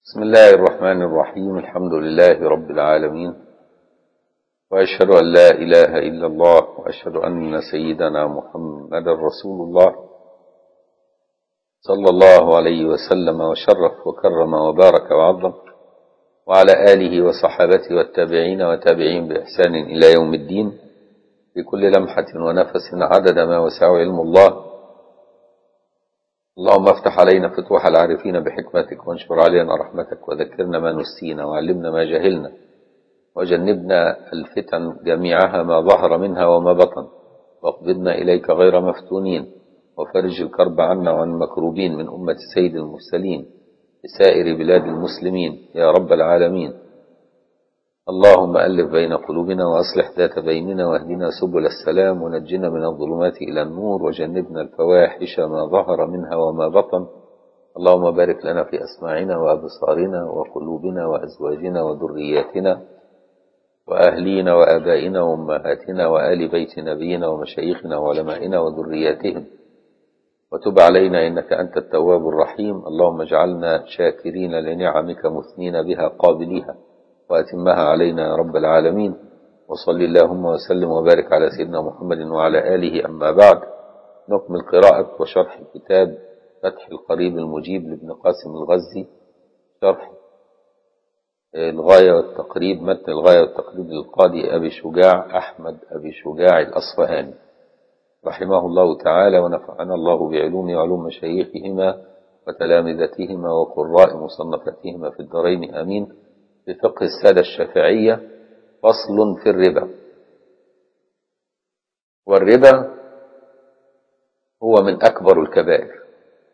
بسم الله الرحمن الرحيم الحمد لله رب العالمين وأشهد أن لا إله إلا الله وأشهد أن سيدنا محمد رسول الله صلى الله عليه وسلم وشرف وكرم وبارك وعظم وعلى آله وصحابته والتابعين وتابعين بإحسان إلى يوم الدين بكل لمحة ونفس عدد ما وسع علم الله اللهم افتح علينا فتوح العارفين بحكمتك وانشر علينا رحمتك وذكرنا ما نسينا وعلمنا ما جهلنا وجنبنا الفتن جميعها ما ظهر منها وما بطن واقبضنا إليك غير مفتونين وفرج الكرب عنا وعن المكروبين من أمة سيد المرسلين لسائر بلاد المسلمين يا رب العالمين اللهم ألف بين قلوبنا وأصلح ذات بيننا واهدنا سبل السلام ونجنا من الظلمات إلى النور وجنبنا الفواحش ما ظهر منها وما بطن اللهم بارك لنا في أسماعنا وأبصارنا وقلوبنا وأزواجنا وذرياتنا وأهلينا وآبائنا وأمهاتنا وآل بيت نبينا ومشايخنا وعلمائنا وذرياتهم وتب علينا إنك أنت التواب الرحيم اللهم اجعلنا شاكرين لنعمك مثنين بها قابليها وأتمها علينا يا رب العالمين وصل اللهم وسلم وبارك على سيدنا محمد وعلى آله أما بعد نكمل قراءة وشرح كتاب فتح القريب المجيب لابن قاسم الغزي شرح الغاية والتقريب متن الغاية والتقريب للقاضي أبي شجاع أحمد أبي شجاع الأصفهاني رحمه الله تعالى ونفعنا الله بعلوم وعلوم مشايخهما وتلامذتهما وقراء مصنفتهما في الدارين آمين بفقه السادة الشافعية فصل في الربا والربا هو من أكبر الكبائر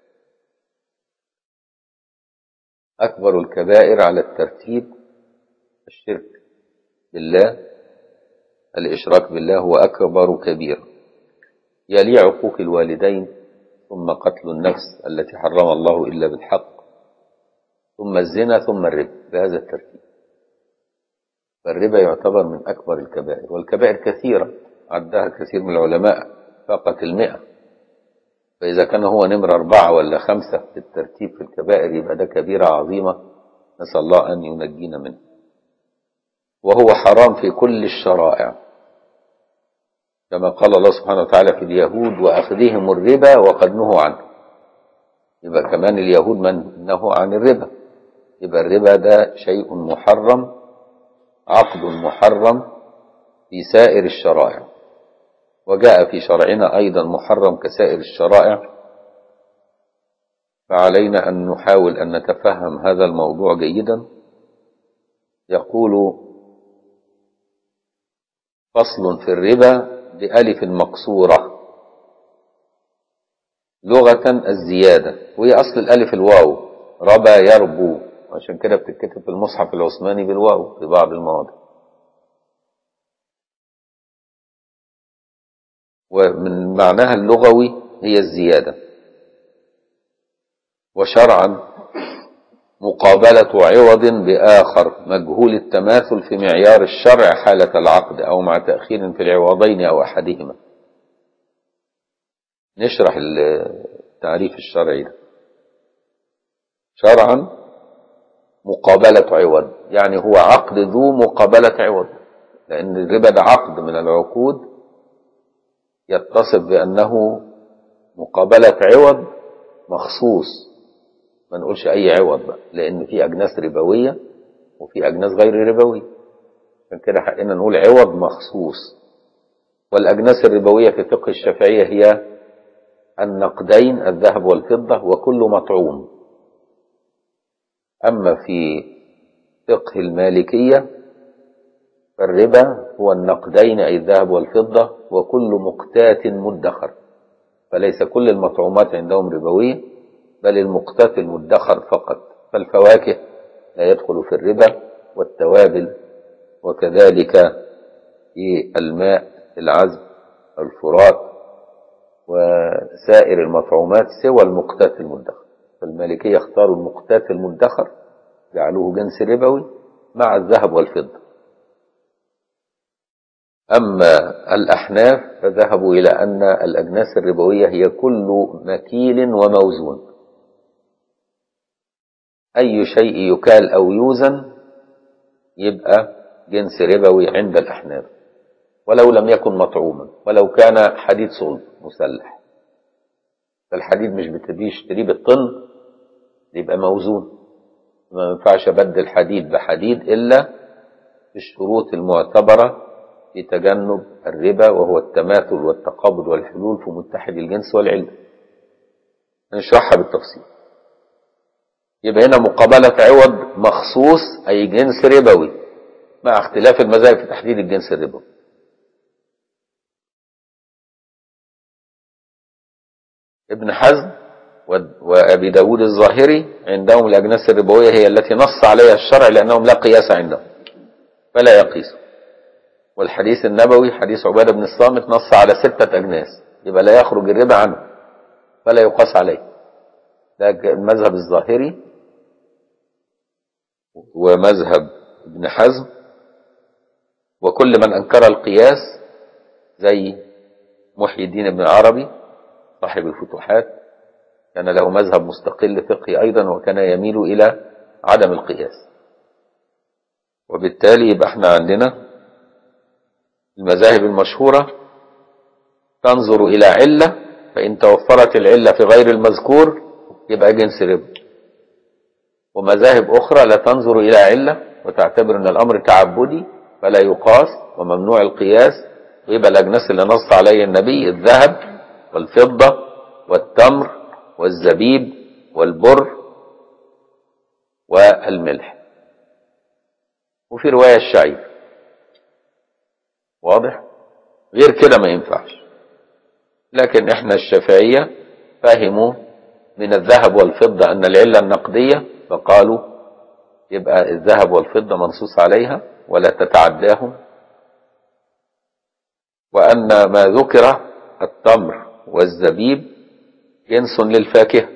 أكبر الكبائر على الترتيب الشرك بالله الإشراك بالله هو أكبر كبير يلي عقوق الوالدين ثم قتل النفس التي حرم الله إلا بالحق ثم الزنا ثم الربا بهذا الترتيب فالربا يعتبر من أكبر الكبائر والكبائر كثيرة عدها كثير من العلماء فقط المئة فإذا كان هو نمرة أربعة ولا خمسة في الترتيب في الكبائر يبقى ده كبيرة عظيمة نسأل الله أن ينجينا منه وهو حرام في كل الشرائع كما قال الله سبحانه وتعالى في اليهود وأخذهم الربا وقد نهوا عنه يبقى كمان اليهود من نهوا عن الربا يبقى الربا ده شيء محرم عقد محرم في سائر الشرائع وجاء في شرعنا أيضا محرم كسائر الشرائع فعلينا أن نحاول أن نتفهم هذا الموضوع جيدا يقول فصل في الربا بألف مقصورة لغة الزيادة وهي أصل الألف الواو ربا يربو عشان كده بتتكتب في المصحف العثماني بالواو في بعض المواضع ومن معناها اللغوي هي الزيادة وشرعا مقابلة عوض بآخر مجهول التماثل في معيار الشرع حالة العقد أو مع تأخير في العوضين أو أحدهما نشرح التعريف الشرعي ده شرعا مقابلة عوض يعني هو عقد ذو مقابلة عوض لأن الربا ده عقد من العقود يتصف بأنه مقابلة عوض مخصوص ما نقولش أي عوض بقى لأن في أجناس ربوية وفي أجناس غير ربوية عشان كده حقنا نقول عوض مخصوص والأجناس الربوية في فقه الشافعية هي النقدين الذهب والفضة وكل مطعوم أما في فقه المالكية فالربا هو النقدين أي الذهب والفضة وكل مقتات مدخر فليس كل المطعومات عندهم ربوية بل المقتات المدخر فقط فالفواكه لا يدخل في الربا والتوابل وكذلك في الماء العذب الفرات وسائر المطعومات سوى المقتات المدخر فالمالكية اختاروا المقتات المدخر جعلوه جنس ربوي مع الذهب والفضة أما الأحناف فذهبوا إلى أن الأجناس الربوية هي كل مكيل وموزون أي شيء يكال أو يوزن يبقى جنس ربوي عند الأحناف ولو لم يكن مطعوما ولو كان حديد صلب مسلح فالحديد مش بتشتريه بالطن يبقى موزون ما ينفعش أبدل حديد بحديد إلا بالشروط المعتبرة في تجنب الربا وهو التماثل والتقابض والحلول في متحد الجنس والعلة نشرحها بالتفصيل يبقى هنا مقابلة عوض مخصوص أي جنس ربوي مع اختلاف المذاهب في تحديد الجنس الربوي ابن حزم وأبي داود الظاهري عندهم الأجناس الربوية هي التي نص عليها الشرع لأنهم لا قياس عندهم فلا يقيسوا والحديث النبوي حديث عبادة بن الصامت نص على ستة أجناس يبقى لا يخرج الربا عنه فلا يقاس عليه ده المذهب الظاهري ومذهب ابن حزم وكل من أنكر القياس زي محي الدين ابن عربي صاحب الفتوحات كان له مذهب مستقل فقهي أيضا وكان يميل إلى عدم القياس وبالتالي يبقى احنا عندنا المذاهب المشهورة تنظر إلى علة فإن توفرت العلة في غير المذكور يبقى جنس ربا ومذاهب أخرى لا تنظر إلى علة وتعتبر أن الأمر تعبدي فلا يقاس وممنوع القياس ويبقى الأجناس اللي نص عليه النبي الذهب والفضة والتمر والزبيب والبر والملح وفي رواية الشعير واضح غير كده ما ينفعش لكن احنا الشافعية فهموا من الذهب والفضة أن العلة النقدية فقالوا يبقى الذهب والفضة منصوص عليها ولا تتعداهم وأن ما ذكر التمر والزبيب جنس للفاكهة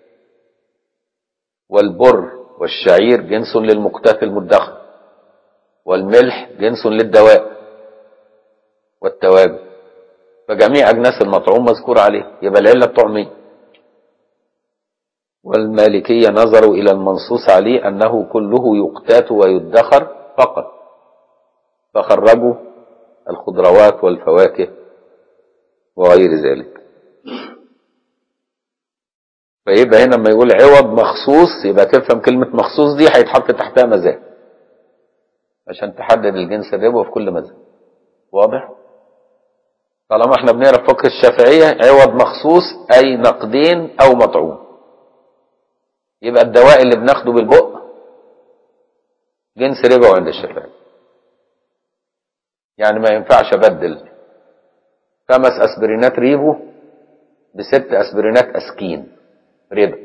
والبر والشعير جنس للمقتات المدخر والملح جنس للدواء والتوابل فجميع أجناس المطعوم مذكور عليه يبقى العلة الطعمية والمالكية نظروا إلى المنصوص عليه أنه كله يقتات ويدخر فقط فخرجوا الخضروات والفواكه وغير ذلك فيبقى هنا لما يقول عوض مخصوص يبقى تفهم كلمة مخصوص دي هيتحط تحتها مذاهب عشان تحدد الجنس الربا في كل مذهب واضح؟ طالما احنا بنقرا فقه الشافعية عوض مخصوص أي نقدين أو مطعوم يبقى الدواء اللي بناخده بالبق جنس ربا عند الشافعية يعني ما ينفعش أبدل خمس أسبرينات ريبو بست أسبرينات أسكين ربا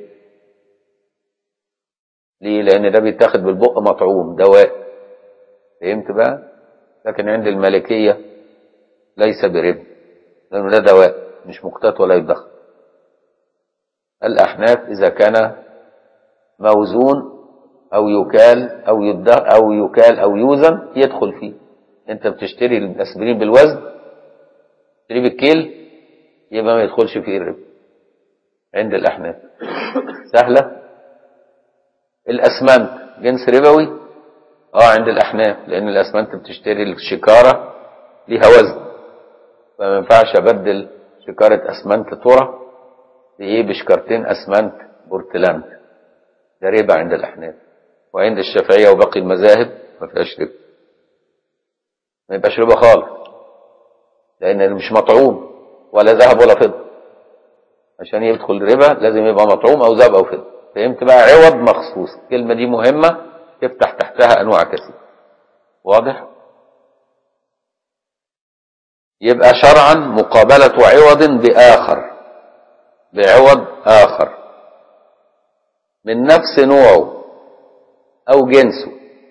ليه؟ لأن ده بيتاخد بالبق مطعوم دواء فهمت بقى؟ لكن عند المالكية ليس بربا لأنه ده دواء مش مقتات ولا يدخل الأحناف إذا كان موزون أو يكال أو يدخل أو يكال أو يوزن يدخل فيه أنت بتشتري الأسبرين بالوزن تشتري بالكيل يبقى ما يدخلش فيه الربا عند الأحناف سهلة الأسمنت جنس ربوي اه عند الأحناف لأن الأسمنت بتشتري الشكارة ليها وزن فما ينفعش أبدل شكارة أسمنت ترى بإيه بشكارتين أسمنت بورتلاند ده ربا عند الأحناف وعند الشافعية وباقي المذاهب ما فيهاش ربا ما يبقاش ربا خالص لأن مش مطعوم ولا ذهب ولا فضة عشان يدخل ربا لازم يبقى مطعوم أو ذهب أو فضة فهمت بقى عوض مخصوص الكلمة دي مهمة تفتح تحتها أنواع كثيرة واضح؟ يبقى شرعا مقابلة عوض بآخر بعوض آخر من نفس نوعه أو جنسه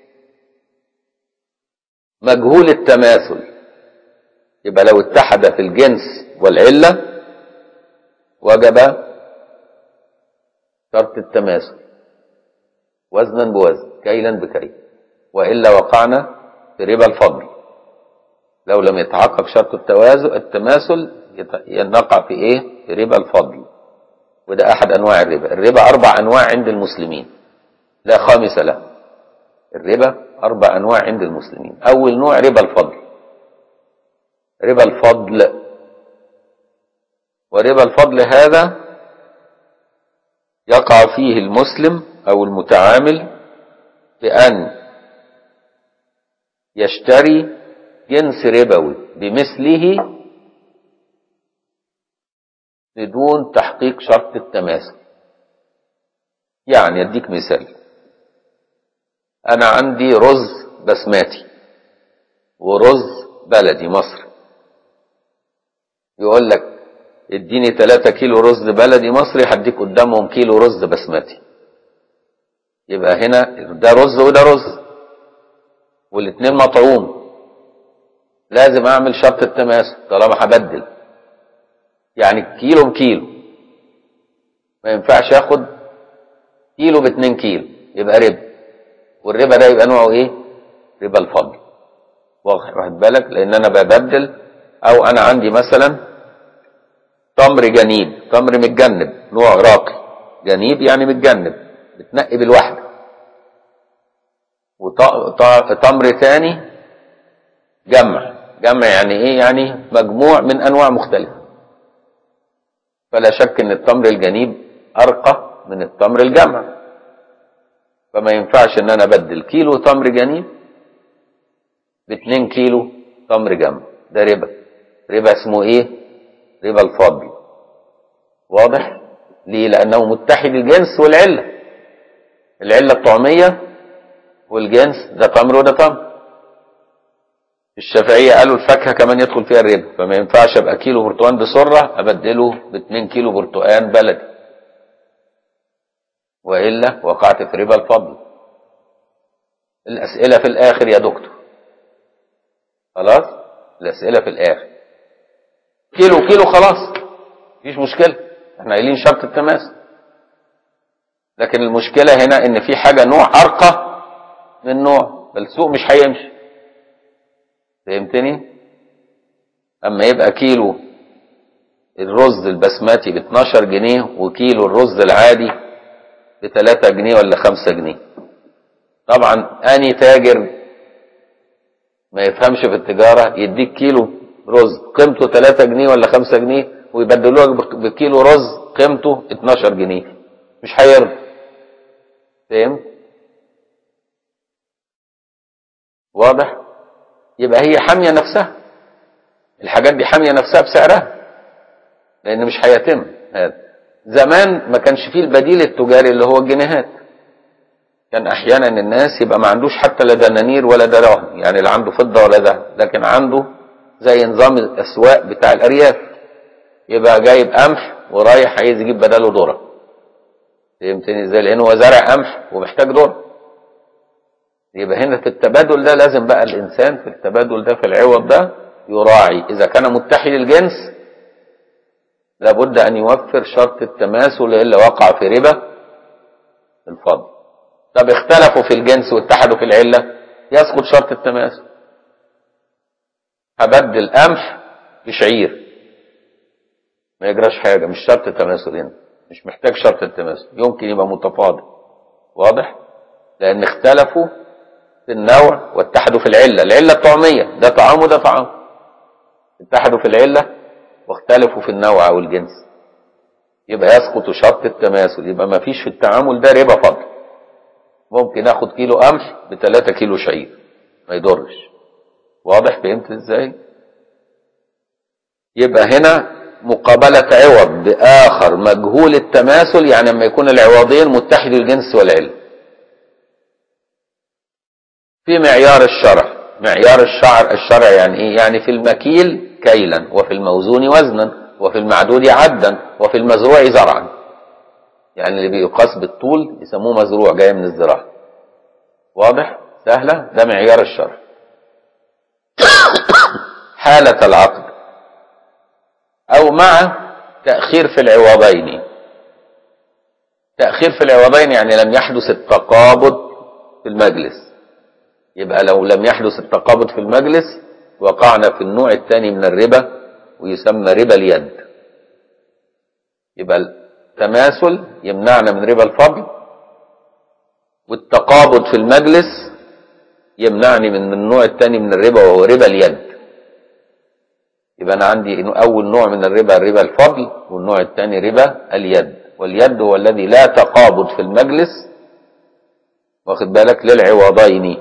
مجهول التماثل يبقى لو اتحد في الجنس والعلة وجب شرط التماثل وزنا بوزن كيلا بكيل وإلا وقعنا في ربا الفضل لو لم يتحقق شرط التوازن التماثل نقع في ايه في ربا الفضل وده احد انواع الربا الربا اربع انواع عند المسلمين لا خامس له الربا أربع أنواع عند المسلمين أول نوع ربا الفضل ربا الفضل وربا الفضل هذا يقع فيه المسلم أو المتعامل بأن يشتري جنس ربوي بمثله بدون تحقيق شرط التماثل يعني اديك مثال انا عندي رز بسماتي ورز بلدي مصري يقول لك اديني 3 كيلو رز بلدي مصري هديك قدامهم كيلو رز بسمتي يبقى هنا ده رز وده رز والاتنين مطعوم لازم اعمل شرط التماثل طالما هبدل يعني كيلو بكيلو ما ينفعش اخد كيلو باتنين كيلو يبقى ربا والربا ده يبقى نوعه ايه ربا الفضل واخد بالك لان انا ببدل او انا عندي مثلا تمر جنيب تمر متجنب نوع راقي جنيب يعني متجنب بتنقي بالواحدة وتمر تاني جمع جمع يعني ايه يعني مجموع من انواع مختلفة فلا شك ان التمر الجنيب ارقى من التمر الجمع فما ينفعش ان انا ابدل كيلو تمر جنيب باتنين كيلو تمر جمع ده ربا ربا اسمه ايه ربا الفضل واضح ليه لانه متحد الجنس والعله العله الطعميه والجنس ده تمر وده تمر الشافعيه قالوا الفاكهه كمان يدخل فيها الربا فما ينفعش ابقى كيلو برتقال بسره ابدله ب 2 كيلو برتقال بلدي والا وقعت في ربا الفضل الاسئله في الاخر يا دكتور خلاص الاسئله في الاخر كيلو كيلو خلاص مفيش مشكله احنا قايلين شرط التماثل لكن المشكله هنا ان في حاجه نوع ارقى من نوع فالسوق مش هيمشي فهمتني اما يبقى كيلو الرز البسمتي ب 12 جنيه وكيلو الرز العادي ب 3 جنيه ولا 5 جنيه طبعا اني تاجر ما يفهمش في التجارة يديك كيلو رز قيمته 3 جنيه ولا 5 جنيه ويبدلوك بكيلو رز قيمته 12 جنيه مش هيرضى فهمت واضح يبقى هي حامية نفسها الحاجات دي حامية نفسها بسعرها لان مش هيتم هذا زمان ما كانش فيه البديل التجاري اللي هو الجنيهات كان احيانا الناس يبقى ما عندوش حتى لا دنانير ولا دراهم يعني لا عنده فضه ولا ذهب لكن عنده زي نظام الاسواق بتاع الارياف يبقى جايب قمح ورايح عايز يجيب بداله ذره فهمتني ازاي لانه هو زارع قمح ومحتاج ذره يبقى هنا في التبادل ده لازم بقى الانسان في التبادل ده في العوض ده يراعي اذا كان متحد الجنس لابد ان يوفر شرط التماثل الا وقع في ربا الفضل طب اختلفوا في الجنس واتحدوا في العله يسقط شرط التماثل هبدل قمح بشعير ما يجراش حاجه مش شرط التماثل هنا مش محتاج شرط التماثل يمكن يبقى متفاضل واضح لان اختلفوا في النوع واتحدوا في العله العله الطعميه ده طعام وده طعام اتحدوا في العله واختلفوا في النوع او الجنس يبقى يسقط شرط التماثل يبقى ما فيش في التعامل ده ربا فضل ممكن اخد كيلو قمح ب 3 كيلو شعير ما يضرش واضح فهمت ازاي يبقى هنا مقابلة عوض بآخر مجهول التماثل يعني لما يكون العوضين متحد الجنس والعلم في معيار الشرع معيار الشعر الشرع يعني ايه يعني في المكيل كيلا وفي الموزون وزنا وفي المعدود عدا وفي المزروع زرعا يعني اللي بيقاس بالطول يسموه مزروع جاي من الزراعة واضح سهلة ده معيار الشرع حالة العقد أو مع تأخير في العوضين تأخير في العوضين يعني لم يحدث التقابض في المجلس يبقى لو لم يحدث التقابض في المجلس وقعنا في النوع الثاني من الربا ويسمى ربا اليد يبقى التماثل يمنعنا من ربا الفضل والتقابض في المجلس يمنعني من النوع الثاني من الربا وهو ربا اليد يبقى انا عندي اول نوع من الربا ربا الفضل والنوع الثاني ربا اليد واليد هو الذي لا تقابض في المجلس واخد بالك للعوضين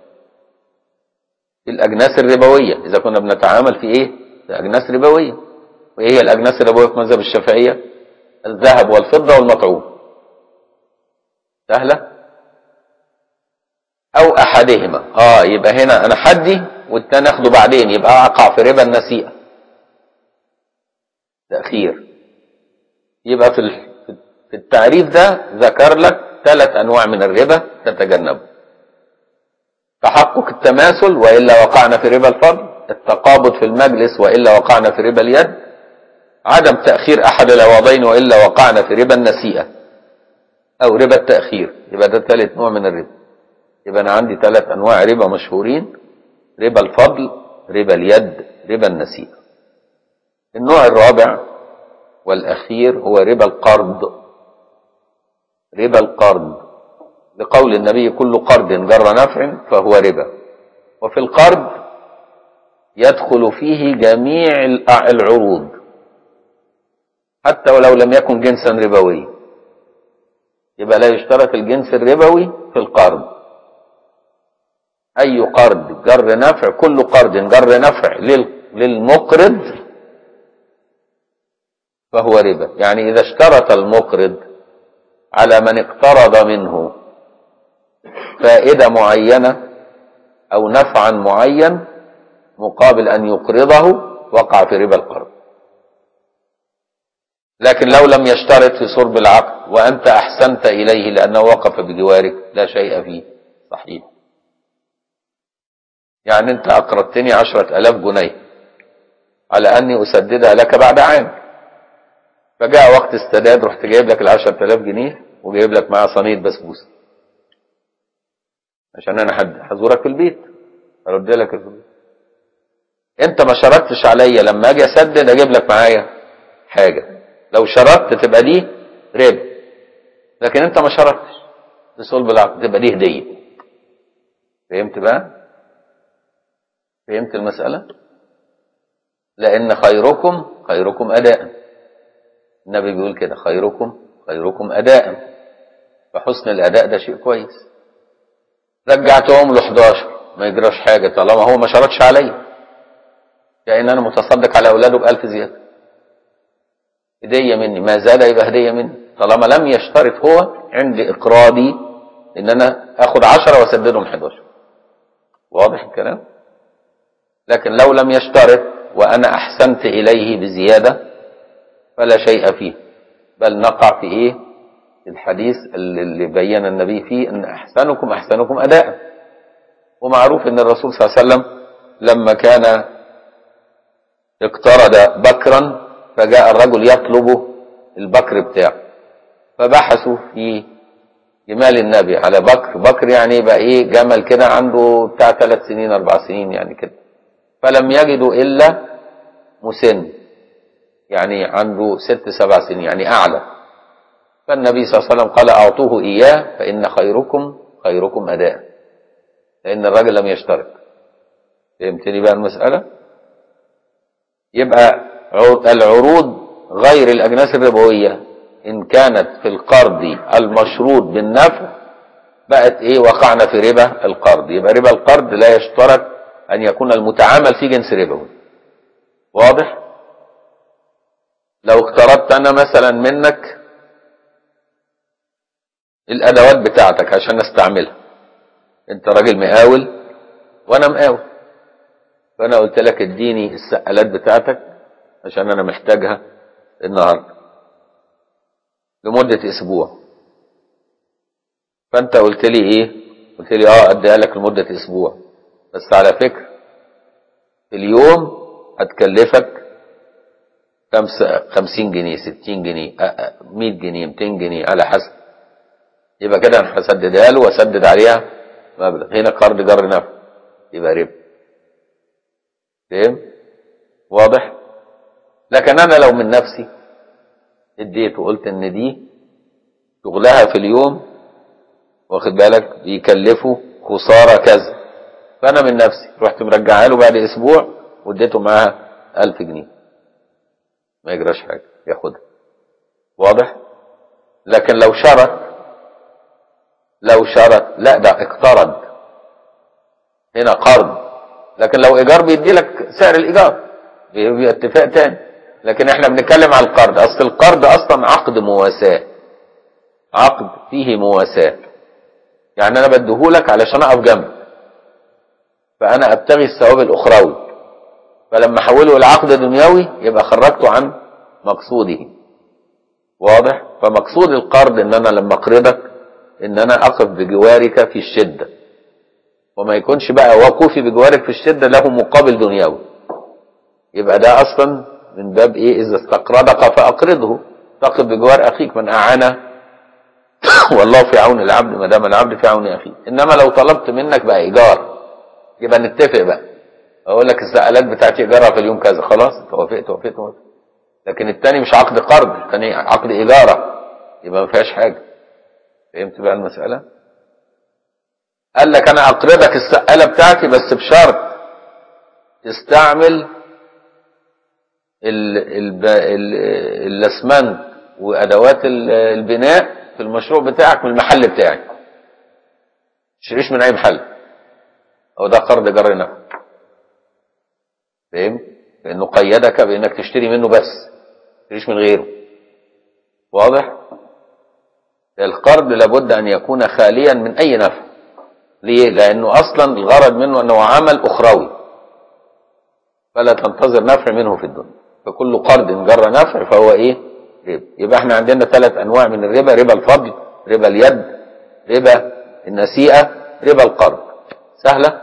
في الاجناس الربويه اذا كنا بنتعامل في ايه في اجناس ربويه وايه هي الاجناس الربويه في مذهب الشافعيه الذهب والفضه والمطعوم سهله او احدهما اه يبقى هنا انا حدي والتاني اخده بعدين يبقى اقع في ربا النسيئه تاخير يبقى في في التعريف ده ذكر لك ثلاث انواع من الربا تتجنبه تحقق التماثل والا وقعنا في ربا الفضل التقابض في المجلس والا وقعنا في ربا اليد عدم تاخير احد العوضين والا وقعنا في ربا النسيئه او ربا التاخير يبقى ده ثالث نوع من الربا يبقى انا عندي ثلاث انواع ربا مشهورين ربا الفضل ربا اليد ربا النسيئه النوع الرابع والاخير هو ربا القرض ربا القرض لقول النبي كل قرض جر نفع فهو ربا وفي القرض يدخل فيه جميع العروض حتى ولو لم يكن جنسا ربويا يبقى لا يشترط الجنس الربوي في القرض أي قرض جر نفع كل قرض جر نفع للمقرض فهو ربا يعني إذا اشترط المقرض على من اقترض منه فائدة معينة أو نفعا معين مقابل أن يقرضه وقع في ربا القرض لكن لو لم يشترط في صرب العقد وأنت أحسنت إليه لأنه وقف بجوارك لا شيء فيه صحيح يعني أنت أقرضتني عشرة ألاف جنيه على أني أسددها لك بعد عام فجاء وقت استداد رحت جايب لك العشرة ألاف جنيه وجايب لك معاه صينية بسبوسة عشان أنا حزورك في البيت أرد لك الفلوس أنت ما شرطتش عليا لما أجي أسدد أجيب لك معايا حاجة لو شرطت تبقى دي ربا لكن أنت ما شرطتش في صلب العقد تبقى دي هدية فهمت بقى؟ فهمت المسألة؟ لأن خيركم خيركم أداء النبي بيقول كده خيركم خيركم أداء فحسن الأداء ده شيء كويس رجعتهم ل 11 ما يجراش حاجة طالما هو ما شرطش عليا كأن أنا متصدق على أولاده بألف زيادة هدية مني ما زاد يبقى هدية مني طالما لم يشترط هو عند إقراضي إن أنا آخد 10 وأسددهم 11 واضح الكلام لكن لو لم يشترط وأنا أحسنت إليه بزيادة فلا شيء فيه بل نقع في إيه الحديث اللي بين النبي فيه أن أحسنكم أحسنكم أداء ومعروف أن الرسول صلى الله عليه وسلم لما كان اقترض بكرا فجاء الرجل يطلب البكر بتاعه فبحثوا في جمال النبي على بكر بكر يعني يبقى ايه جمل كده عنده بتاع ثلاث سنين اربع سنين يعني كده فلم يجدوا الا مسن يعني عنده ست سبع سنين يعني اعلى فالنبي صلى الله عليه وسلم قال اعطوه اياه فان خيركم خيركم اداء لان الراجل لم يشترط فهمتني بقى المساله يبقى العروض غير الأجناس الربوية إن كانت في القرض المشروط بالنفع بقت إيه وقعنا في ربا القرض يبقى ربا القرض لا يشترط أن يكون المتعامل فيه جنس ربوي واضح لو اقترضت أنا مثلا منك الأدوات بتاعتك عشان استعملها أنت راجل مقاول وأنا مقاول فأنا قلت لك اديني السقالات بتاعتك عشان أنا محتاجها النهاردة لمدة أسبوع فأنت قلت لي إيه؟ قلت لي آه أديها لك لمدة أسبوع بس على فكرة في اليوم هتكلفك خمسين جنيه ستين جنيه مية جنيه ميتين جنيه على حسب يبقى كده أنا هسددها له وأسدد عليها مبلغ هنا قرض جر نفع يبقى ربا فهم واضح لكن انا لو من نفسي اديت وقلت ان دي شغلها في اليوم واخد بالك بيكلفه خسارة كذا فأنا من نفسي رحت مرجعها له بعد أسبوع واديته معاها ألف جنيه ما يجراش حاجة ياخدها واضح لكن لو شرط لو شرط لا ده اقترض هنا قرض لكن لو ايجار بيدي لك سعر الايجار بيبقى اتفاق تاني لكن احنا بنتكلم على القرض اصل القرض اصلا عقد مواساة عقد فيه مواساة يعني انا بديهولك علشان اقف جنبك فانا ابتغي الثواب الاخروي فلما احوله الى عقد دنيوي يبقى خرجته عن مقصوده واضح فمقصود القرض ان انا لما اقرضك ان انا اقف بجوارك في الشدة وما يكونش بقى وقوفي بجوارك في الشدة له مقابل دنيوي يبقى ده اصلا من باب ايه اذا استقرضك فاقرضه تقف بجوار اخيك من اعانه والله في عون العبد ما دام العبد في عون اخيه انما لو طلبت منك بقى ايجار يبقى نتفق بقى اقول لك السقالات بتاعتي ايجارها في اليوم كذا خلاص انت وافقت وافقت وافقت لكن التاني مش عقد قرض التاني عقد ايجاره يبقى ما فيهاش حاجه فهمت بقى المساله قال لك انا اقرضك السقاله بتاعتي بس بشرط تستعمل ال ال ال الاسمنت وادوات البناء في المشروع بتاعك من المحل بتاعي تشتريش من اي محل او ده قرض جر نفع فاهم لانه قيدك بانك تشتري منه بس تشتريش من غيره واضح القرض لابد ان يكون خاليا من اي نفع ليه لانه اصلا الغرض منه انه عمل اخروي فلا تنتظر نفع منه في الدنيا فكل قرض جر نفع فهو ايه ربا يبقى احنا عندنا ثلاث انواع من الربا ربا الفضل ربا اليد ربا النسيئه ربا القرض سهله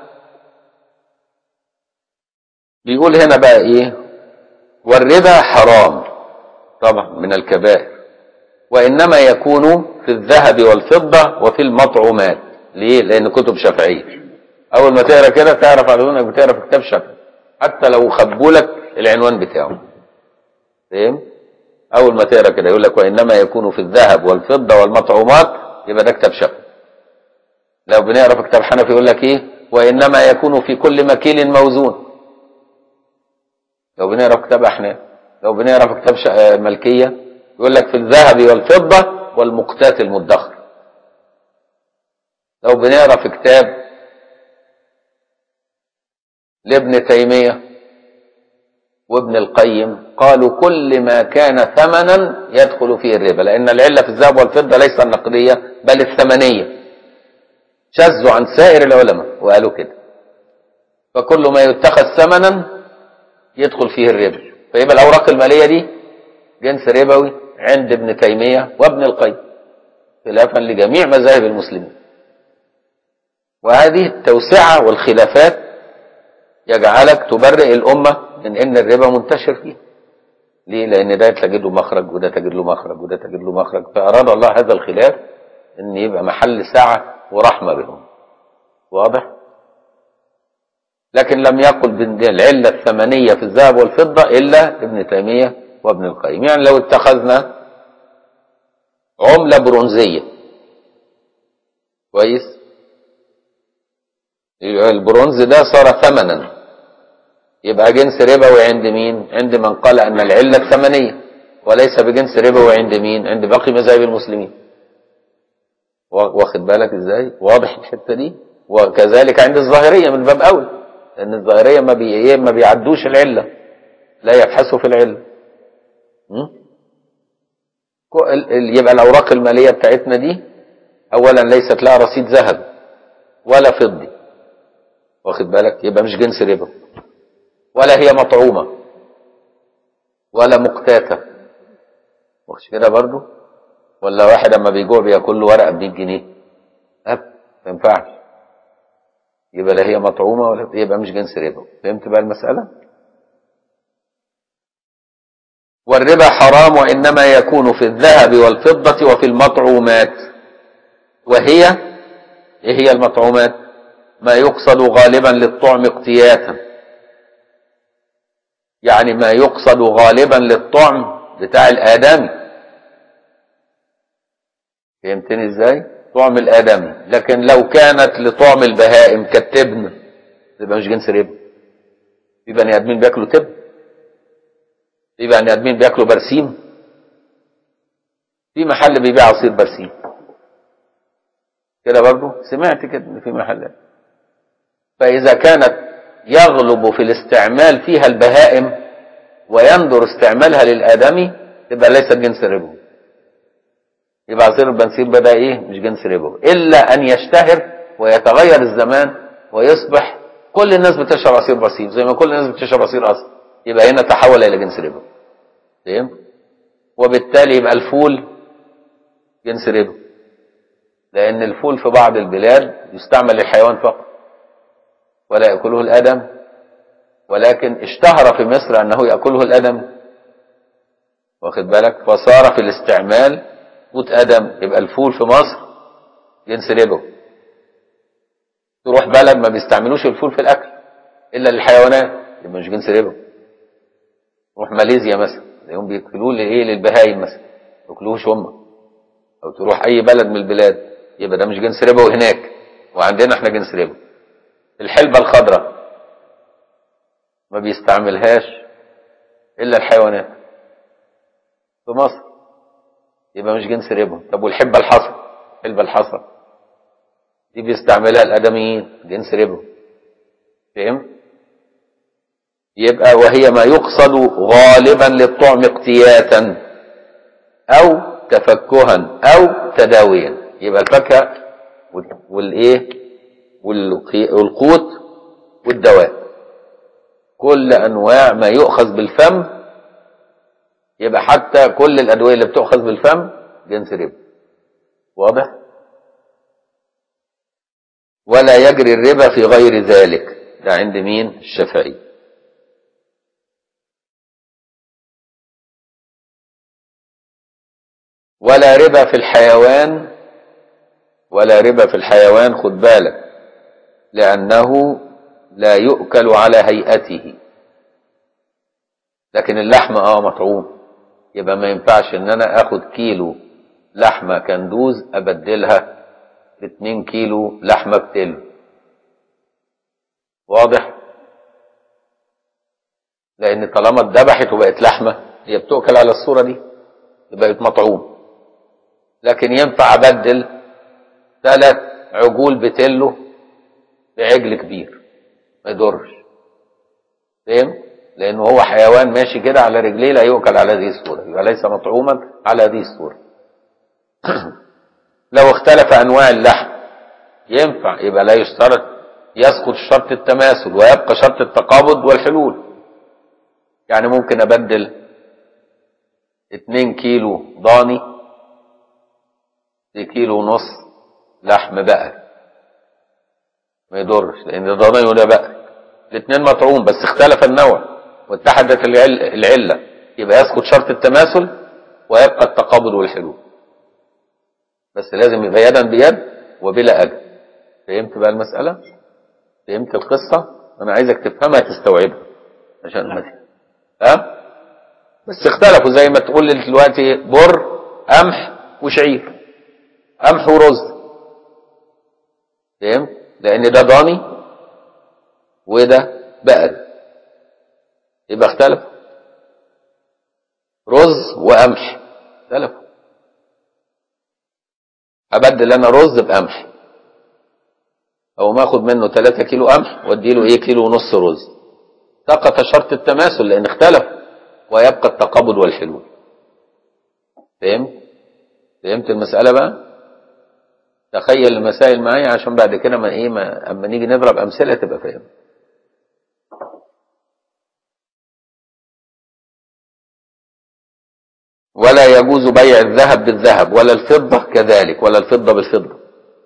بيقول هنا بقى ايه والربا حرام طبعا من الكبائر وانما يكون في الذهب والفضه وفي المطعومات ليه لان كتب شافعيه اول ما تقرا كده تعرف على انك بتقرا في كتاب شافعي حتى لو خبوا لك العنوان بتاعه فاهم اول ما تقرا كده يقول لك وانما يكون في الذهب والفضه والمطعومات يبقى ده كتاب شافعي لو بنقرا في كتاب حنفي يقول لك ايه وانما يكون في كل مكيل موزون لو بنقرا في كتاب احناف لو بنقرا في كتاب ملكيه يقول لك في الذهب والفضه والمقتات المدخر لو بنقرا في كتاب لابن تيميه وابن القيم قالوا كل ما كان ثمنا يدخل فيه الربا لان العله في الذهب والفضه ليس النقديه بل الثمنيه شذوا عن سائر العلماء وقالوا كده فكل ما يتخذ ثمنا يدخل فيه الربا فيبقى الاوراق الماليه دي جنس ربوي عند ابن تيميه وابن القيم خلافا لجميع مذاهب المسلمين وهذه التوسعه والخلافات يجعلك تبرئ الامه من ان الربا منتشر فيه ليه لان ده تجد له مخرج وده تجد له مخرج وده تجد له مخرج فاراد الله هذا الخلاف ان يبقى محل سعه ورحمه بهم واضح لكن لم يقل بالعله الثمنيه في الذهب والفضه الا ابن تيميه وابن القيم يعني لو اتخذنا عمله برونزيه كويس البرونز ده صار ثمنا يبقى جنس ربوي عند مين عند من قال ان العله الثمنيه وليس بجنس ربوي عند مين عند باقي مذاهب المسلمين واخد بالك ازاي واضح الحته دي وكذلك عند الظاهريه من باب اولى لان الظاهريه ما بي ما بيعدوش العله لا يبحثوا في العله يبقى الاوراق الماليه بتاعتنا دي اولا ليست لها رصيد ذهب ولا فضي واخد بالك يبقى مش جنس ربا ولا هي مطعومه ولا مقتاته واخد كده برضو ولا واحد اما بيجوع بياكل له ورقه ب 100 جنيه اب ما ينفعش يبقى لا هي مطعومه ولا يبقى مش جنس ربا فهمت بقى المساله والربا حرام وانما يكون في الذهب والفضه وفي المطعومات وهي ايه هي المطعومات ما يقصد غالبا للطعم اقتياتا يعني ما يقصد غالبا للطعم بتاع الآدمي فهمتني ازاي طعم الآدمي لكن لو كانت لطعم البهائم كالتبن يبقى مش جنس ربا في بني آدمين بياكلوا تبن في بني آدمين بياكلوا برسيم في محل بيبيع عصير برسيم كده برضه سمعت كده ان في محلات فإذا كانت يغلب في الاستعمال فيها البهائم ويندر استعمالها للآدمي تبقى ليست جنس ربو يبقى عصير البنسير بدأ ايه مش جنس ربو إلا أن يشتهر ويتغير الزمان ويصبح كل الناس بتشرب عصير بسيط زي ما كل الناس بتشرب عصير أصل يبقى هنا تحول إلى جنس ربو فهمت وبالتالي يبقى الفول جنس ربو لأن الفول في بعض البلاد يستعمل للحيوان فقط ولا يأكله الآدم ولكن اشتهر في مصر أنه يأكله الآدم واخد بالك فصار في الاستعمال قوت آدم يبقى الفول في مصر جنس ربو تروح بلد ما بيستعملوش الفول في الأكل إلا للحيوانات يبقى مش جنس ربو تروح ماليزيا مثلا تلاقيهم بياكلوه لإيه للبهايم مثلا ما ياكلوهوش هم أو تروح أي بلد من البلاد يبقى ده مش جنس ربو هناك وعندنا احنا جنس ربو الحلبة الخضراء ما بيستعملهاش إلا الحيوانات في مصر يبقى مش جنس ربو طب والحبة الحصى الحلبة الحصى دي بيستعملها الآدميين جنس ربو فهم يبقى وهي ما يقصد غالبا للطعم اقتياتا أو تفكها أو تداويا يبقى الفاكهة والإيه والقوت والدواء كل أنواع ما يؤخذ بالفم يبقى حتى كل الأدوية اللي بتؤخذ بالفم جنس ربا واضح ولا يجري الربا في غير ذلك ده عند مين الشافعي ولا ربا في الحيوان ولا ربا في الحيوان خد بالك لأنه لا يؤكل على هيئته لكن اللحمة اه مطعوم يبقى ما ينفعش ان انا اخد كيلو لحمة كندوز ابدلها باتنين كيلو لحمة بتلو واضح لان طالما اتذبحت وبقت لحمة هي بتؤكل على الصورة دي بقت مطعوم لكن ينفع ابدل ثلاث عجول بتلو بعجل كبير ما يضرش فاهم لانه هو حيوان ماشي كده على رجليه لا يؤكل على هذه الصوره يبقى ليس مطعوما على هذه الصوره لو اختلف انواع اللحم ينفع يبقى لا يشترط يسقط شرط التماثل ويبقى شرط التقابض والحلول يعني ممكن ابدل 2 كيلو ضاني بكيلو ونص لحم بقر ما يضرش لان ده ضاني وده بقر الاثنين مطعوم بس اختلف النوع واتحدت العل... العله يبقى يسقط شرط التماثل ويبقى التقابض والحلول بس لازم يبقى يدا بيد وبلا اجل فهمت بقى المساله فهمت القصه انا عايزك تفهمها تستوعبها عشان ما ها بس اختلفوا زي ما تقول لي دلوقتي بر قمح وشعير قمح ورز فهمت لان ده ضاني وده بقر يبقى اختلف رز وقمح اختلفوا ابدل انا رز بقمح او ما اخد منه 3 كيلو قمح وادي له ايه كيلو ونص رز سقط شرط التماثل لان اختلف ويبقى التقابض والحلول فهمت فهمت المساله بقى تخيل المسائل معايا عشان بعد كده ما ايه ما اما نيجي نضرب امثله تبقى فاهم ولا يجوز بيع الذهب بالذهب ولا الفضة كذلك ولا الفضة بالفضة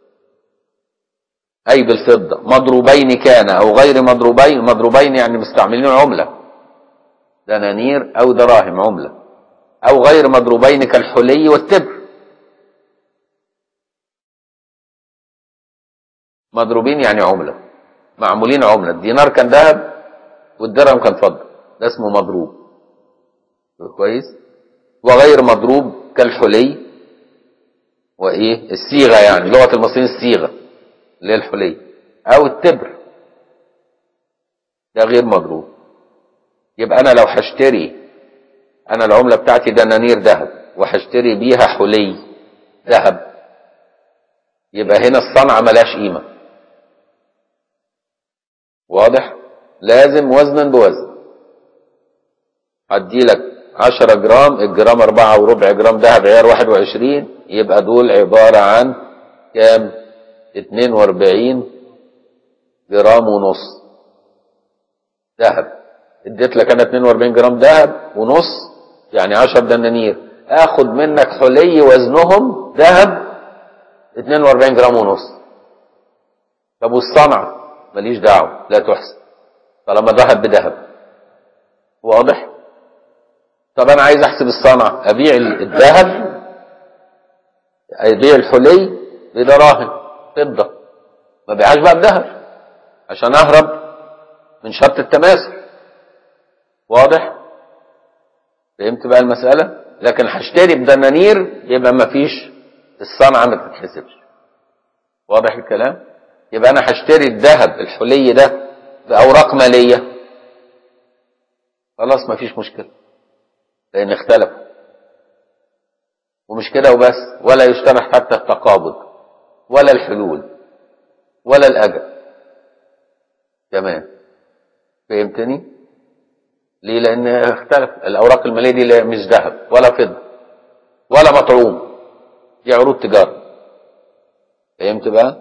أي بالفضة مضروبين كان أو غير مضروبين مضروبين يعني مستعملين عملة دنانير أو دراهم عملة أو غير مضروبين كالحلي والتبر مضروبين يعني عملة معمولين عملة الدينار كان ذهب والدرهم كان فضة ده اسمه مضروب كويس وغير مضروب كالحلي وايه الصيغه يعني لغه المصريين الصيغه اللي هي الحلي او التبر ده غير مضروب يبقى انا لو هشتري انا العمله بتاعتي دنانير ذهب وهشتري بيها حلي ذهب يبقى هنا الصنعه ملهاش قيمه واضح لازم وزنا بوزن هدي لك 10 جرام الجرام 4 وربع جرام ذهب عيار 21 يبقى دول عبارة عن كام 42 جرام ونص ذهب اديت لك انا 42 جرام ذهب ونص يعني 10 دنانير اخد منك حلي وزنهم ذهب 42 جرام ونص طب والصنعة ماليش دعوة لا تحسب طالما ذهب بذهب واضح طب انا عايز احسب الصنعة ابيع الذهب ابيع الحلي بدراهم فضة ما بيعاش بقى بذهب عشان اهرب من شرط التماثل واضح فهمت بقى المسألة لكن هشتري بدنانير يبقى ما فيش الصنعة ما تتحسبش واضح الكلام يبقى انا هشتري الذهب الحلي ده بأوراق مالية خلاص ما فيش مشكلة لأن اختلف ومش كده وبس ولا يشترح حتى التقابض ولا الحلول ولا الأجل كمان فهمتني ليه لأن اختلف الأوراق المالية دي مش ذهب ولا فضة ولا مطعوم دي عروض تجارة فهمت بقى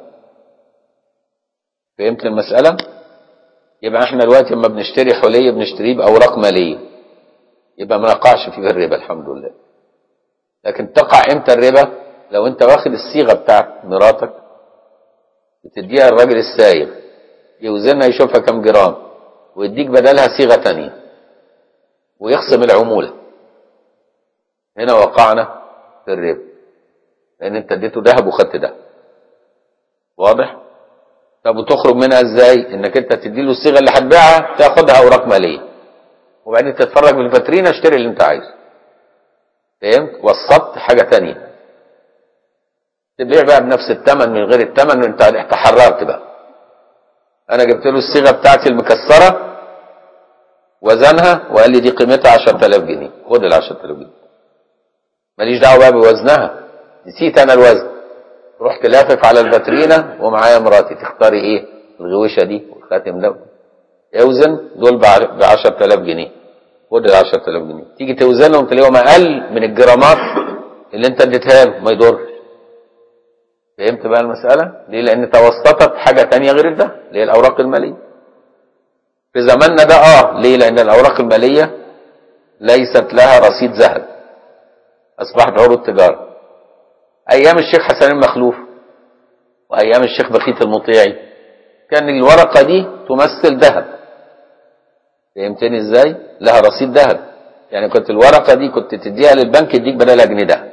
فهمت المسألة يبقى احنا دلوقتي لما بنشتري حلي بنشتريه بأوراق مالية يبقى ما نقعش فيه الربا الحمد لله لكن تقع امتى الربا لو انت واخد الصيغة بتاعت مراتك بتديها الراجل السايغ يوزنها يشوفها كم جرام ويديك بدلها صيغة تانية ويخصم العمولة هنا وقعنا في الربا لان انت اديته ذهب وخدت ده واضح طب وتخرج منها ازاي انك انت تدي له الصيغه اللي هتبيعها تاخدها اوراق ماليه وبعدين تتفرج في الفاترينا اشتري اللي انت عايزه فهمت وسطت حاجه تانية تبيع بقى بنفس الثمن من غير الثمن وانت تحررت بقى انا جبت له الصيغه بتاعتي المكسره وزنها وقال لي دي قيمتها 10000 جنيه خد ال 10000 جنيه ماليش دعوه بقى بوزنها نسيت انا الوزن رحت لافف على الفاترينا ومعايا مراتي تختاري ايه الغويشه دي والخاتم ده اوزن دول ب 10000 جنيه خد ال 10000 جنيه تيجي توزنهم تلاقيهم اقل من الجرامات اللي انت اديتها له ما يضرش فهمت بقى المساله ليه لان توسطت حاجه تانية غير ده اللي هي الاوراق الماليه في زماننا ده اه ليه لان الاوراق الماليه ليست لها رصيد ذهب اصبحت عروض تجاره ايام الشيخ حسن المخلوف وايام الشيخ بخيت المطيعي كان الورقه دي تمثل ذهب فهمتني ازاي لها رصيد ذهب يعني كنت الورقه دي كنت تديها للبنك يديك بدلها جنيه ذهب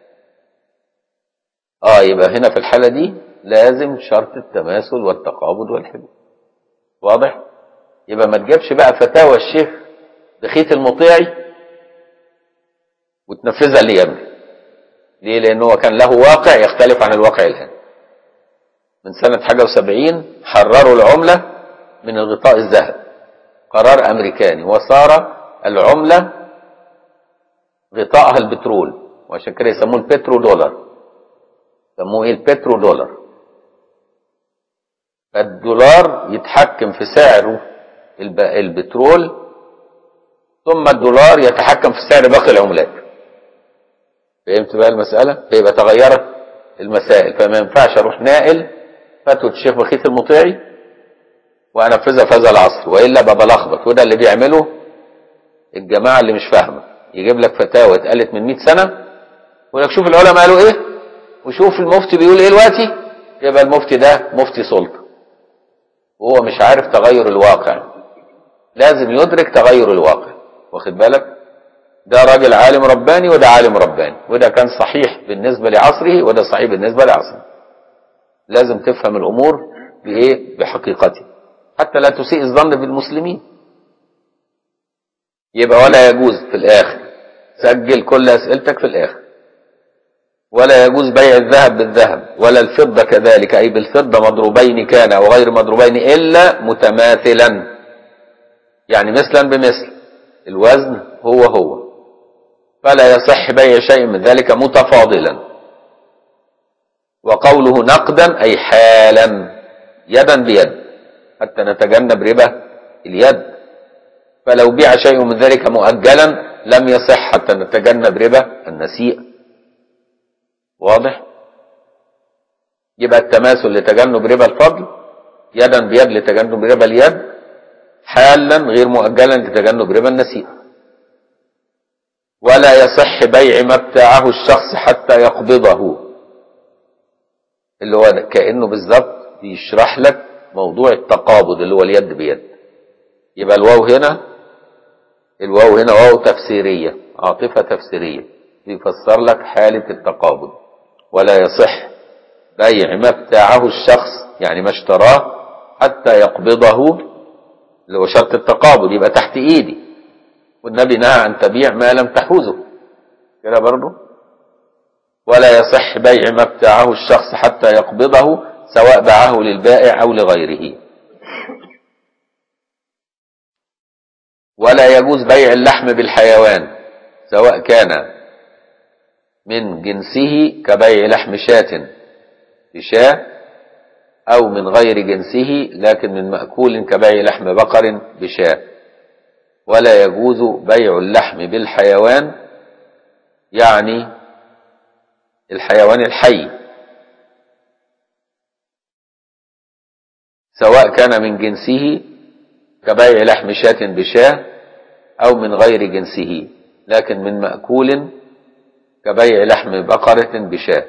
اه يبقى هنا في الحاله دي لازم شرط التماثل والتقابض والحلول واضح يبقى ما تجيبش بقى فتاوى الشيخ بخيت المطيعي وتنفذها ليه يا ابني ليه لان هو كان له واقع يختلف عن الواقع الان من سنة حاجة وسبعين حرروا العملة من الغطاء الذهب قرار امريكاني وصار العملة غطاءها البترول وعشان كده يسموه البترو دولار يسموه ايه البترو دولار فالدولار يتحكم في سعره البترول ثم الدولار يتحكم في سعر باقي العملات فهمت بقى المسألة فيبقى تغيرت المسائل فما ينفعش اروح ناقل فتوى الشيخ بخيت المطيعي وانفذها في هذا العصر والا بقى بلخبط وده اللي بيعمله الجماعة اللي مش فاهمة يجيب لك فتاوى اتقالت من 100 سنة ويقول لك شوف العلماء قالوا ايه وشوف المفتي بيقول ايه دلوقتي يبقى المفتي ده مفتي سلطة وهو مش عارف تغير الواقع لازم يدرك تغير الواقع واخد بالك ده راجل عالم رباني وده عالم رباني وده كان صحيح بالنسبة لعصره وده صحيح بالنسبة لعصره لازم تفهم الأمور بإيه بحقيقتها حتى لا تسيء الظن بالمسلمين يبقى ولا يجوز في الآخر سجل كل أسئلتك في الآخر ولا يجوز بيع الذهب بالذهب ولا الفضة كذلك أي بالفضة مضروبين كان أو غير مضروبين إلا متماثلا يعني مثلا بمثل الوزن هو هو فلا يصح بيع شيء من ذلك متفاضلا وقوله نقدا أي حالا يدا بيد حتى نتجنب ربا اليد فلو بيع شيء من ذلك مؤجلا لم يصح حتى نتجنب ربا النسيء واضح يبقى التماثل لتجنب ربا الفضل يدا بيد لتجنب ربا اليد حالا غير مؤجلا لتجنب ربا النسيء ولا يصح بيع ما ابتاعه الشخص حتى يقبضه اللي هو كأنه بالظبط بيشرح لك موضوع التقابض اللي هو اليد بيد يبقى الواو هنا الواو هنا واو تفسيرية عاطفة تفسيرية بيفسر لك حالة التقابض ولا يصح بيع ما ابتاعه الشخص يعني ما اشتراه حتى يقبضه اللي هو شرط التقابض يبقى تحت ايدي والنبي نهى أن تبيع ما لم تحوزه كده برضه ولا يصح بيع ما ابتاعه الشخص حتى يقبضه سواء باعه للبائع أو لغيره ولا يجوز بيع اللحم بالحيوان سواء كان من جنسه كبيع لحم شاة بشاة أو من غير جنسه لكن من مأكول كبيع لحم بقر بشاة ولا يجوز بيع اللحم بالحيوان يعني الحيوان الحي سواء كان من جنسه كبيع لحم شاة بشاة أو من غير جنسه لكن من مأكول كبيع لحم بقرة بشاة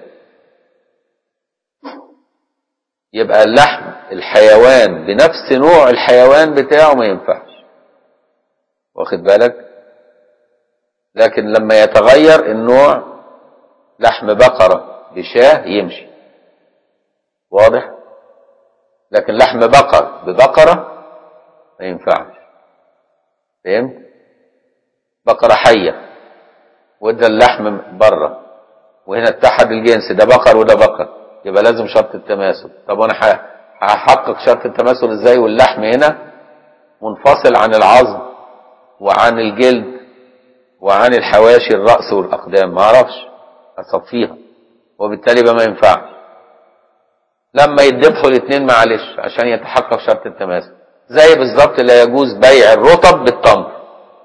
يبقى اللحم الحيوان بنفس نوع الحيوان بتاعه ما ينفعش واخد بالك لكن لما يتغير النوع لحم بقرة بشاه يمشي واضح لكن لحم بقر ببقرة ما ينفعش فهمت بقرة حية وده اللحم بره وهنا اتحد الجنس ده بقر وده بقر يبقى لازم شرط التماثل طب وانا هحقق شرط التماثل ازاي واللحم هنا منفصل عن العظم وعن الجلد وعن الحواشي الرأس والأقدام ما اعرفش اصفيها وبالتالي بقى ما ينفعش لما يتذبحوا الاثنين معلش عشان يتحقق شرط التماثل زي بالظبط لا يجوز بيع الرطب بالتمر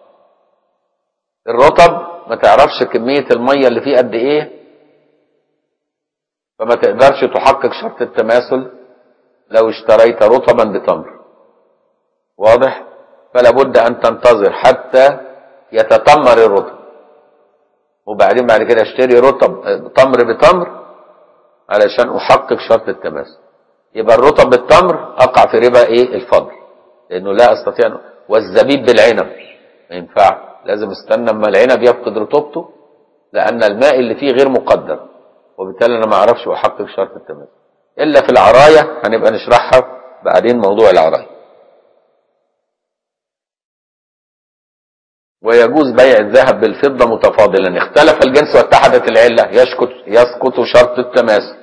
الرطب ما تعرفش كمية المية اللي فيه قد ايه فما تقدرش تحقق شرط التماثل لو اشتريت رطبا بتمر واضح فلا بد ان تنتظر حتى يتتمر الرطب وبعدين بعد كده اشتري رطب تمر بتمر علشان احقق شرط التماثل يبقى الرطب بالتمر اقع في ربا ايه الفضل لانه لا استطيع أن... والزبيب بالعنب ما ينفع لازم استنى اما العنب يفقد رطوبته لان الماء اللي فيه غير مقدر وبالتالي انا ما اعرفش احقق شرط التماثل الا في العرايه هنبقى نشرحها بعدين موضوع العرايه ويجوز بيع الذهب بالفضة متفاضلا اختلف الجنس واتحدت العلة يسقط يسقط شرط التماثل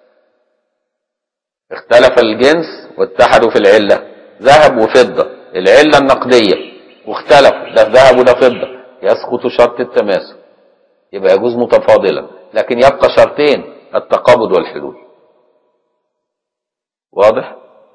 اختلف الجنس واتحدوا في العلة ذهب وفضة العلة النقدية واختلف ده ذهب وده فضة يسقط شرط التماثل يبقى يجوز متفاضلا لكن يبقى شرطين التقابض والحلول واضح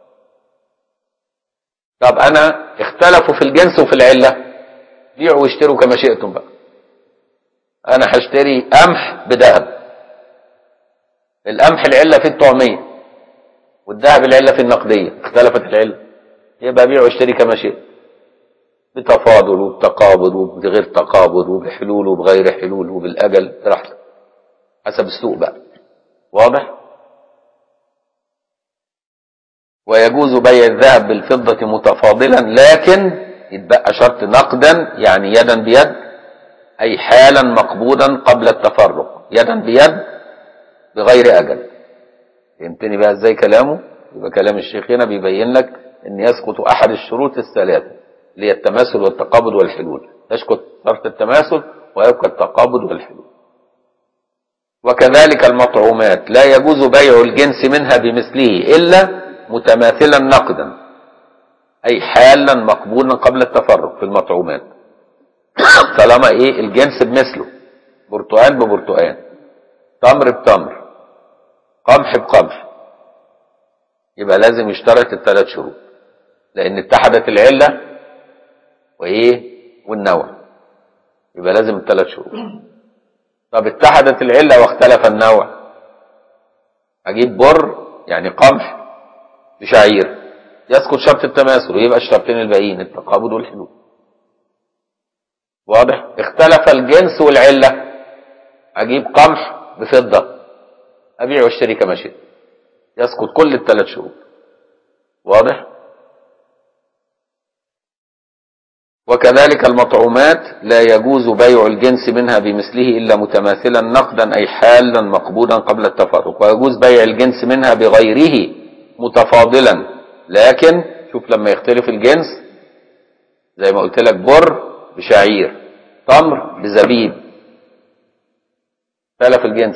طب انا اختلفوا في الجنس وفي العله بيعوا واشتروا كما شئتم بقى انا هشتري قمح بذهب القمح العله في الطعميه والذهب العله في النقديه اختلفت العله يبقى بيع واشتري كما شئت بتفاضل وبتقابض وبغير تقابض وبحلول وبغير حلول وبالاجل براحتك حسب السوق بقى واضح ويجوز بيع الذهب بالفضه متفاضلا لكن يتبقى شرط نقدا يعني يدا بيد أي حالا مقبوضا قبل التفرق يدا بيد بغير أجل فهمتني بقى ازاي كلامه يبقى كلام الشيخ هنا بيبين لك ان يسقط احد الشروط الثلاثه اللي هي التماثل والتقابض والحلول يسقط شرط التماثل ويبقى التقابض والحلول وكذلك المطعومات لا يجوز بيع الجنس منها بمثله إلا متماثلا نقدا أي حالا مقبولا قبل التفرق في المطعومات طالما إيه الجنس بمثله برتقال ببرتقال تمر بتمر قمح بقمح يبقى لازم يشترط الثلاث شروط لأن اتحدت العلة وإيه والنوع يبقى لازم الثلاث شروط طب اتحدت العلة واختلف النوع أجيب بر يعني قمح بشعير يسقط شرط التماثل ويبقى الشرطين الباقيين التقابض والحلول واضح اختلف الجنس والعلة أجيب قمح بفضة أبيع واشتري كما شئت يسقط كل الثلاث شروط واضح وكذلك المطعومات لا يجوز بيع الجنس منها بمثله إلا متماثلا نقدا أي حالا مقبولا قبل التفرق ويجوز بيع الجنس منها بغيره متفاضلا لكن شوف لما يختلف الجنس زي ما قلت لك بر بشعير تمر بزبيب اختلف الجنس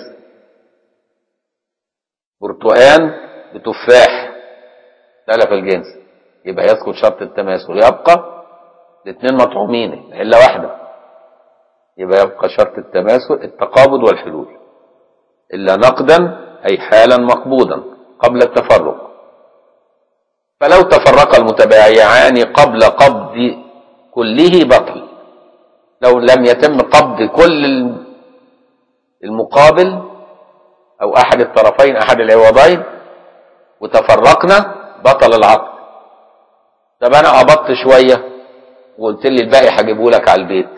برتقان بتفاح اختلف الجنس يبقى يسقط شرط التماثل يبقى الاثنين مطعومين علة واحدة يبقى يبقى شرط التماثل التقابض والحلول إلا نقدا أي حالا مقبوضا قبل التفرق فلو تفرق المتبايعان قبل قبض كله بطل لو لم يتم قبض كل المقابل أو أحد الطرفين أحد العوضين وتفرقنا بطل العقد طب أنا قبضت شوية وقلت لي الباقي هجيبه لك على البيت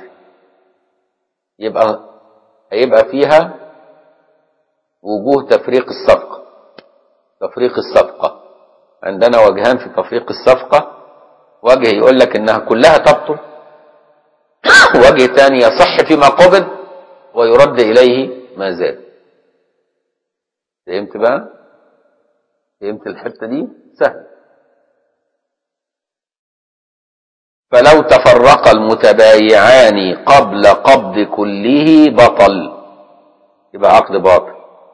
يبقى هيبقى فيها وجوه تفريق الصفقة تفريق الصفقة عندنا وجهان في تفريق الصفقة وجه يقول لك انها كلها تبطل وجه ثاني يصح فيما قبض ويرد اليه ما زاد فهمت بقى فهمت الحته دي سهل فلو تفرق المتبايعان قبل قبض كله بطل يبقى عقد باطل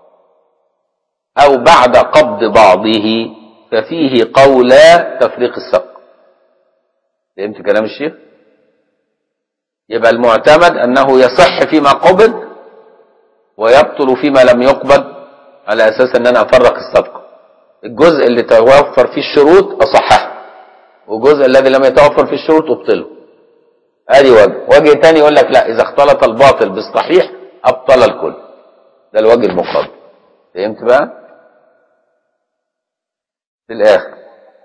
او بعد قبض بعضه ففيه قولا تفريق الصفقه فهمت كلام الشيخ يبقى المعتمد انه يصح فيما قبض ويبطل فيما لم يقبض على اساس ان انا افرق الصفقه الجزء اللي توفر فيه الشروط اصححه والجزء الذي لم يتوفر فيه الشروط ابطله ادي وجه وجه تاني يقول لك لا اذا اختلط الباطل بالصحيح ابطل الكل ده الوجه المقابل فهمت بقى في الاخر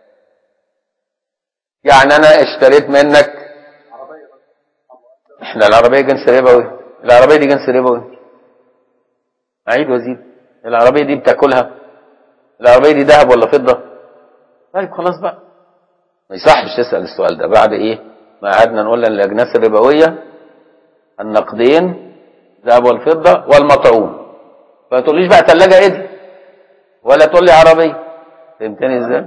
يعني انا اشتريت منك احنا العربيه جنس ربوي العربيه دي جنس ربوي اعيد وازيد العربيه دي بتاكلها العربيه دي ذهب ولا فضه طيب خلاص بقى ما يصحش تسال السؤال ده بعد ايه ما قعدنا نقول ان الاجناس الربويه النقدين ذهب والفضه والمطعوم فما تقوليش بقى ثلاجه ايه دي ولا تقول لي عربيه فهمتني ازاي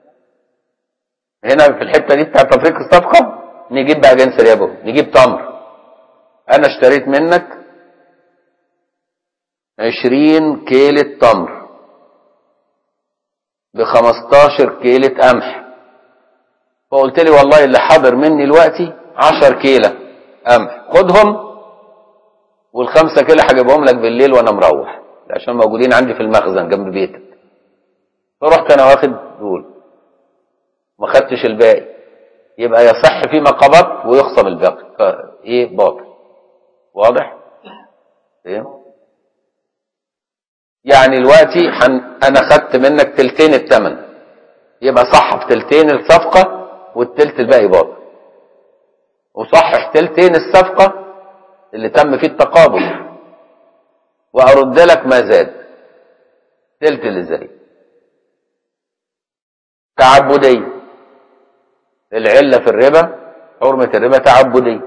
هنا في الحته دي بتاعت تفريق الصفقه نجيب بقى جنس ربوي نجيب تمر انا اشتريت منك عشرين كيلة تمر بخمستاشر كيلة قمح فقلت لي والله اللي حاضر مني دلوقتي عشر كيلة قمح خدهم والخمسة كيلة هجيبهم لك بالليل وانا مروح عشان موجودين عندي في المخزن جنب بيتك فرحت انا واخد دول ما خدتش الباقي يبقى يصح فيما قبضت ويخصم الباقي فايه باطل واضح فهم يعني دلوقتي حن... انا خدت منك تلتين الثمن يبقى صح في تلتين الصفقة والتلت الباقي باطل وصحح تلتين الصفقة اللي تم فيه التقابل وارد لك ما زاد تلت اللي زايد تعبدية العلة في الربا حرمة الربا تعبدية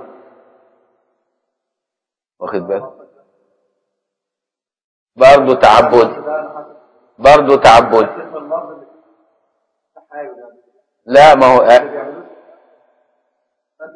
واخد بالك برضه تعبدي برضه تعبدي لا ما هو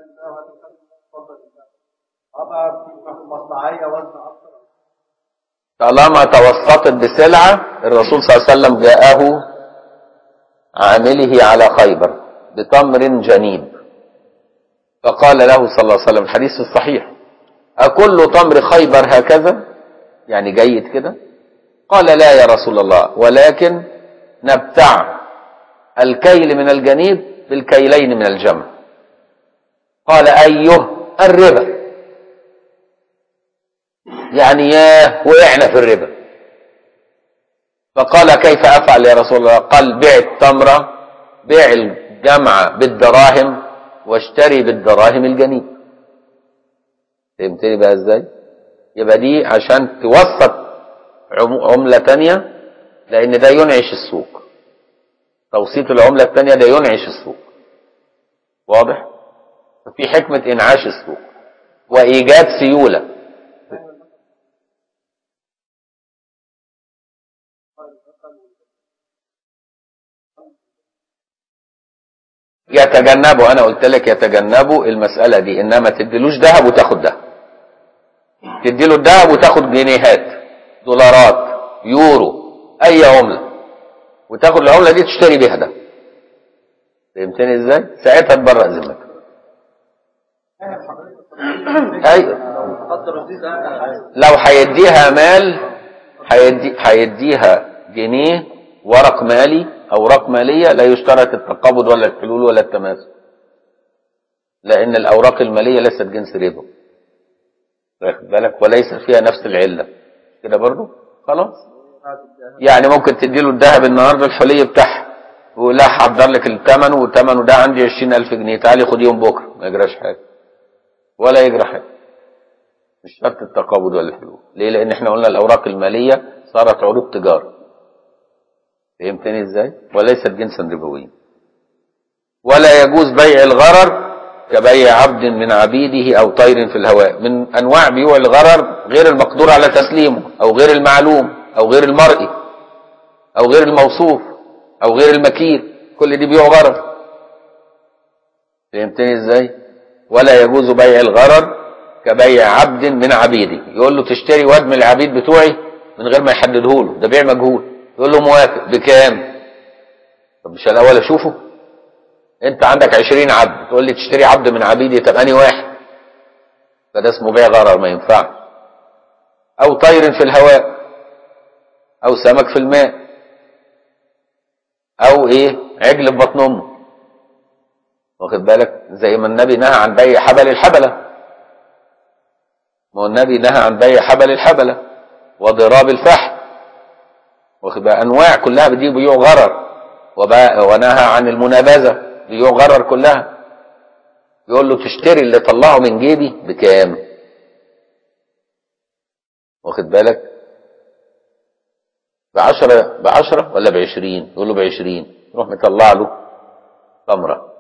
ابقى مصنعيه وزن اكتر طالما توسطت بسلعة الرسول صلى الله عليه وسلم جاءه عامله على خيبر بتمر جنيب فقال له صلى الله عليه وسلم الحديث الصحيح أكل تمر خيبر هكذا يعني جيد كده قال لا يا رسول الله ولكن نبتع الكيل من الجنيب بالكيلين من الجمع قال أيه الربا يعني ياه وقعنا في الربا فقال كيف أفعل يا رسول الله قال بيع التمرة بيع الجمع بالدراهم واشتري بالدراهم الجنيب فهمتني بقى ازاي يبقى دي عشان توسط عملة تانية لان ده ينعش السوق توسيط العملة التانية ده ينعش السوق واضح ففي حكمة انعاش السوق وايجاد سيولة يتجنبوا انا قلت لك يتجنبوا المسألة دي انما تديلوش ذهب وتاخد ده تديله الذهب وتاخد جنيهات دولارات يورو اي عملة وتاخد العملة دي تشتري بيها ده فهمتني ازاي ساعتها تبرأ ذمتك ايوه لو هيديها مال هيدي هيديها جنيه ورق مالي اوراق ماليه لا يشترط التقابض ولا الحلول ولا التماثل لان الاوراق الماليه ليست جنس ربا واخد بالك وليس فيها نفس العله كده برضو خلاص يعني ممكن تديله الذهب النهارده الحلي بتاعها ولا هحضر لك الثمن وثمنه ده عندي 20000 جنيه تعالي خديهم بكره ما يجراش حاجه ولا يجرى حاجه مش شرط التقابض ولا الحلول ليه لان احنا قلنا الاوراق الماليه صارت عروض تجاره فهمتني ازاي وليست جنسا ربويا ولا يجوز بيع الغرر كبيع عبد من عبيده او طير في الهواء من انواع بيوع الغرر غير المقدور على تسليمه او غير المعلوم او غير المرئي او غير الموصوف او غير المكيل كل دي بيوع غرر فهمتني ازاي ولا يجوز بيع الغرر كبيع عبد من عبيده يقول له تشتري واد من العبيد بتوعي من غير ما يحدده له ده بيع مجهول يقول له موافق بكام طب مش الاول اشوفه انت عندك عشرين عبد تقول لي تشتري عبد من عبيدي طب انهي واحد فده اسمه بيع غرر ما ينفعش او طير في الهواء او سمك في الماء او ايه عجل في بطن امه واخد بالك زي ما النبي نهى عن بيع حبل الحبله ما هو النبي نهى عن بيع حبل الحبله وضراب الفحل واخد بقى انواع كلها دي بيوع غرر ونهى عن المنابذه بيوع غرر كلها يقول له تشتري اللي طلعه من جيبي بكام واخد بالك بعشرة بعشرة ولا بعشرين يقول له بعشرين يروح مطلع له تمرة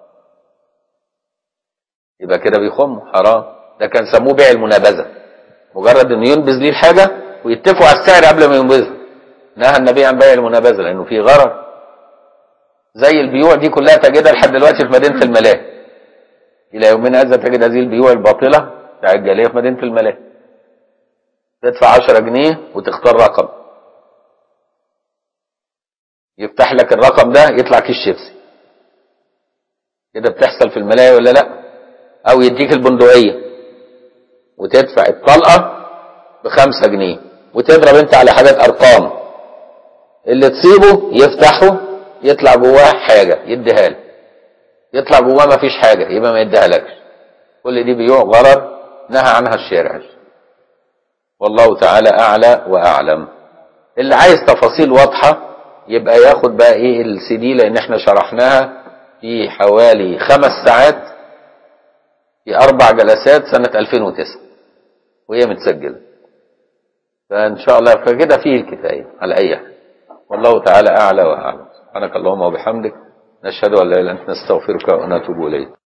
يبقى كده بيخم حرام ده كان سموه بيع المنابذة مجرد انه ينبذ ليه الحاجة ويتفقوا على السعر قبل ما ينبذها نهى النبي عن بيع المنابذة لأنه فيه غرر زي البيوع دي كلها تجدها لحد دلوقتي في مدينة الملاهي إلى يومنا هذا تجد هذه البيوع الباطلة بتاع الجالية في مدينة الملاهي تدفع 10 جنيه وتختار رقم يفتح لك الرقم ده يطلع كيس شيبسي كده بتحصل في الملاهي ولا لا او يديك البندقية وتدفع الطلقة بخمسة جنيه وتضرب انت على حاجات ارقام اللي تصيبه يفتحه يطلع جواه حاجة يديها لك يطلع جواه ما فيش حاجة يبقى ما يديها لكش كل دي بيوع غرر نهى عنها الشارع والله تعالى أعلى وأعلم اللي عايز تفاصيل واضحة يبقى ياخد بقى ايه السي دي لان احنا شرحناها في حوالي خمس ساعات في اربع جلسات سنة 2009 وهي متسجلة فان شاء الله فكده فيه الكفاية على اي حال والله تعالى اعلى واعلم سبحانك اللهم وبحمدك نشهد ان لا اله الا انت نستغفرك ونتوب اليك